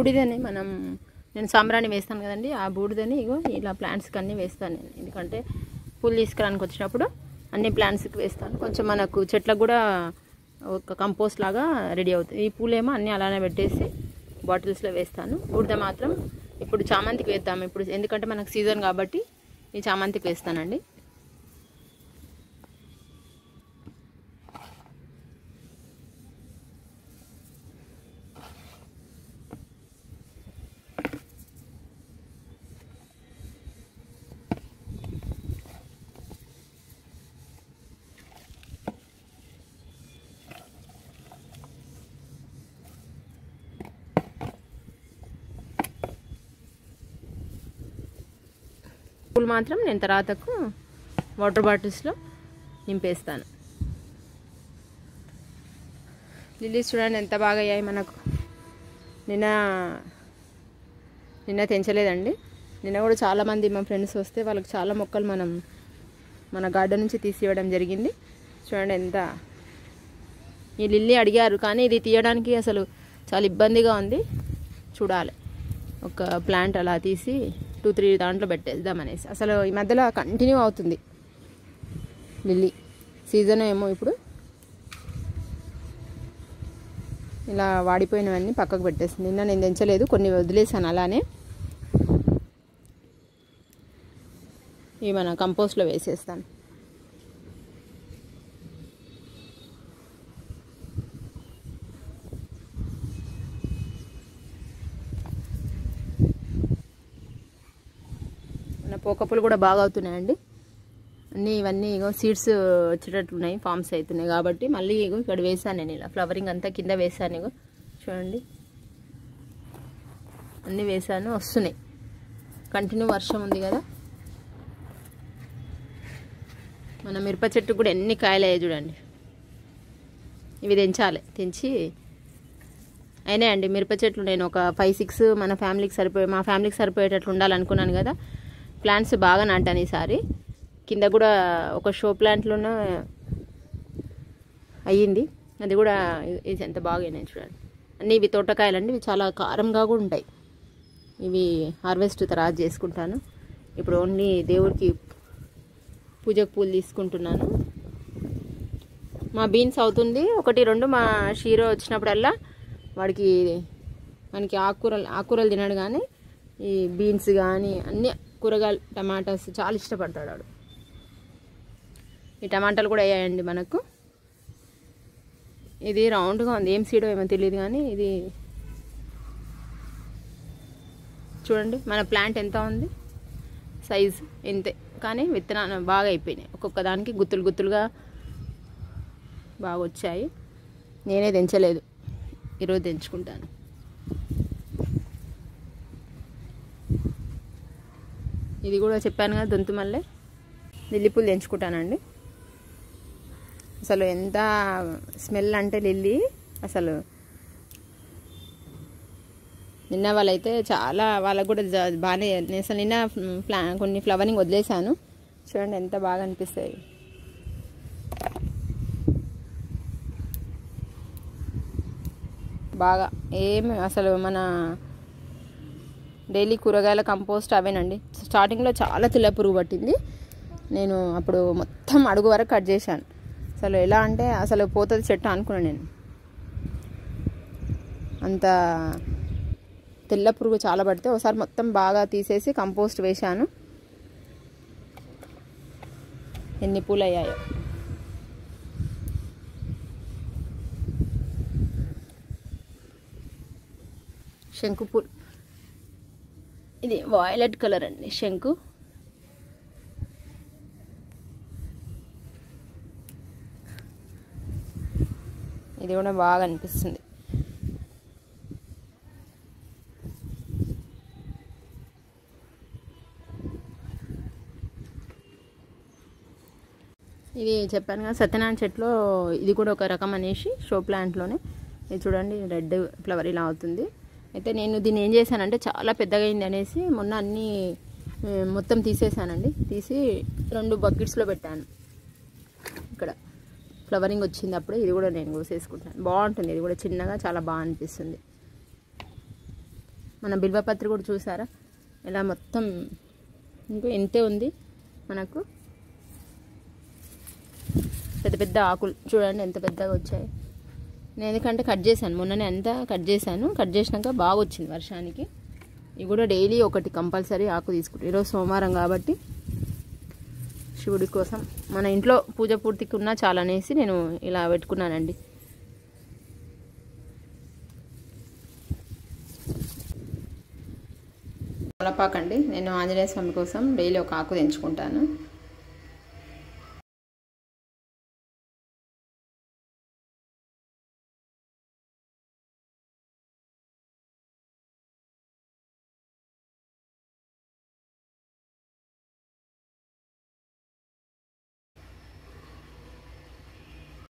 బూడిదని మనం నేను సాంబ్రాణి వేస్తాను కదండి ఆ బూడిదని ఇగో ఇలా ప్లాంట్స్కి అన్నీ వేస్తాను నేను ఎందుకంటే పూలు తీసుకురానికి వచ్చినప్పుడు అన్ని ప్లాంట్స్కి వేస్తాను కొంచెం మనకు చెట్లకు కూడా ఒక కంపోస్ట్ లాగా రెడీ అవుతుంది ఈ పూలేమో అన్నీ అలానే పెట్టేసి బాటిల్స్లో వేస్తాను బూడిద మాత్రం ఇప్పుడు చామంతికి వేద్దాం ఇప్పుడు ఎందుకంటే మనకు సీజన్ కాబట్టి ఈ చామంతికి వేస్తానండి పూలు మాత్రం నేను తర్వాతకు వాటర్ బాటిల్స్లో నింపేస్తాను లిల్లీస్ చూడండి ఎంత బాగా అయ్యాయి మనకు నిన్న నిన్న తెంచలేదండి నిన్న కూడా చాలామంది మా ఫ్రెండ్స్ వస్తే వాళ్ళకి చాలా మొక్కలు మనం మన గార్డెన్ నుంచి తీసి ఇవ్వడం జరిగింది చూడండి ఎంత ఈ లిల్లీ అడిగారు కానీ ఇది తీయడానికి అసలు చాలా ఇబ్బందిగా ఉంది చూడాలి ఒక ప్లాంట్ అలా తీసి టూ త్రీ దాంట్లో పెట్టేద్దాం అనేసి అసలు ఈ మధ్యలో కంటిన్యూ అవుతుంది లిల్లీ సీజన్ ఏమో ఇప్పుడు ఇలా వాడిపోయినవన్నీ పక్కకు పెట్టేసింది నిన్న నేను తెంచలేదు కొన్ని వదిలేసాను అలానే ఇవి మన కంపోస్ట్లో వేసేస్తాను మన పోకప్పులు కూడా బాగా అవుతున్నాయండి అన్నీ ఇవన్నీ ఇగో సీడ్స్ వచ్చేటట్లు ఉన్నాయి ఫామ్స్ అవుతున్నాయి కాబట్టి మళ్ళీ ఇగో ఇక్కడ వేసాను నేను ఇలా ఫ్లవరింగ్ అంతా కింద వేసాను ఇగో చూడండి అన్నీ వేసాను వస్తున్నాయి కంటిన్యూ వర్షం ఉంది కదా మన మిరప చెట్టు కూడా ఎన్ని కాయలు అయ్యాయి చూడండి ఇవి తెంచాలి తెంచి అయినాయండి మిరప చెట్లు నేను ఒక ఫైవ్ సిక్స్ మన ఫ్యామిలీకి సరిపోయే మా ఫ్యామిలీకి సరిపోయేటట్లు ఉండాలనుకున్నాను కదా ప్లాంట్స్ బాగా నాటాను ఈసారి కింద కూడా ఒక షో ప్లాంట్లోనే అయ్యింది అది కూడా ఇది ఎంత బాగా అయినాయి చూడండి అన్నీ ఇవి తోటకాయలండి ఇవి చాలా కారంగా కూడా ఉంటాయి ఇవి హార్వెస్ట్ తర్వాత చేసుకుంటాను ఇప్పుడు ఓన్లీ దేవుడికి పూజకు పూలు తీసుకుంటున్నాను మా బీన్స్ అవుతుంది ఒకటి రెండు మా షీరో వచ్చినప్పుడల్లా వాడికి మనకి ఆకుకూరలు ఆకుకూరలు తినడు కానీ ఈ బీన్స్ కానీ అన్ని కూరగాయలు టమాటాస్ చాలా ఇష్టపడతాడు వాడు ఈ టమాటాలు కూడా వేయండి మనకు ఇది రౌండ్గా ఉంది ఏం సీడో ఏమో తెలియదు కానీ ఇది చూడండి మన ప్లాంట్ ఎంత ఉంది సైజ్ ఇంతే కానీ విత్తనాలు బాగా అయిపోయినాయి ఒక్కొక్క దానికి గుత్తులు గుత్తులుగా బాగా వచ్చాయి నేనే తెంచలేదు ఈరోజు తెంచుకుంటాను ఇది కూడా చెప్పాను కదా దొంతు మల్లె లిల్లీపూలు తెంచుకుంటానండి అసలు ఎంత స్మెల్ అంటే లిల్లీ అసలు నిన్న వాళ్ళైతే చాలా వాళ్ళకు కూడా జ- బాగానే నేను అసలు నిన్న ఫ్లా కొన్ని ఫ్లవరింగ్ వదిలేశాను చూడండి ఎంత బాగా అనిపిస్తాయి బాగా ఏమి అసలు మన డైలీ కూరగాయల కంపోస్ట్ అవేనండి స్టార్టింగ్లో చాలా తెల్ల పురుగు పట్టింది నేను అప్పుడు మొత్తం అడుగు వరకు కట్ చేశాను అసలు ఎలా అంటే అసలు పోతుంది చెట్టు అనుకున్నాను నేను అంత తెల్ల పురుగు చాలా పడితే ఒకసారి మొత్తం బాగా తీసేసి కంపోస్ట్ వేశాను ఎన్ని పూలు అయ్యాయో శంకు పూలు ఇది వాయిలెట్ కలర్ అండి శంకు ఇది కూడా బాగా అనిపిస్తుంది ఇది చెప్పాను కదా సత్యనారాయణ చెట్లో ఇది కూడా ఒక రకం అనేసి షో ప్లాంట్లోనే ఇది చూడండి రెడ్ ఫ్లవర్ ఇలా అవుతుంది అయితే నేను దీన్ని ఏం చేశానంటే చాలా పెద్దగా అయింది అనేసి మొన్న అన్నీ ఆ, మొత్తం తీసేసానండి తీసి రెండు బకెట్స్లో పెట్టాను ఇక్కడ ఫ్లవరింగ్ వచ్చింది అప్పుడు ఇది కూడా నేను కోసేసుకుంటాను బాగుంటుంది ఇది కూడా చిన్నగా చాలా బాగా అనిపిస్తుంది మన బిల్వపత్రి కూడా చూసారా ఇలా మొత్తం ఇంకో ఇంతే ఉంది మనకు పెద్ద పెద్ద ఆకులు చూడండి ఎంత పెద్దగా వచ్చాయి నేను ఎందుకంటే కట్ చేశాను మొన్ననే అంతా కట్ చేశాను కట్ చేసినాక బాగా వచ్చింది వర్షానికి ఇవి కూడా డైలీ ఒకటి కంపల్సరీ ఆకు తీసుకుంటాం ఈరోజు సోమవారం కాబట్టి శివుడి కోసం మన ఇంట్లో పూజ పూర్తికి ఉన్నా చాలా అనేసి నేను ఇలా పెట్టుకున్నానండి తమలపాకండి నేను ఆంజనేయ స్వామి కోసం డైలీ ఒక ఆకు తెంచుకుంటాను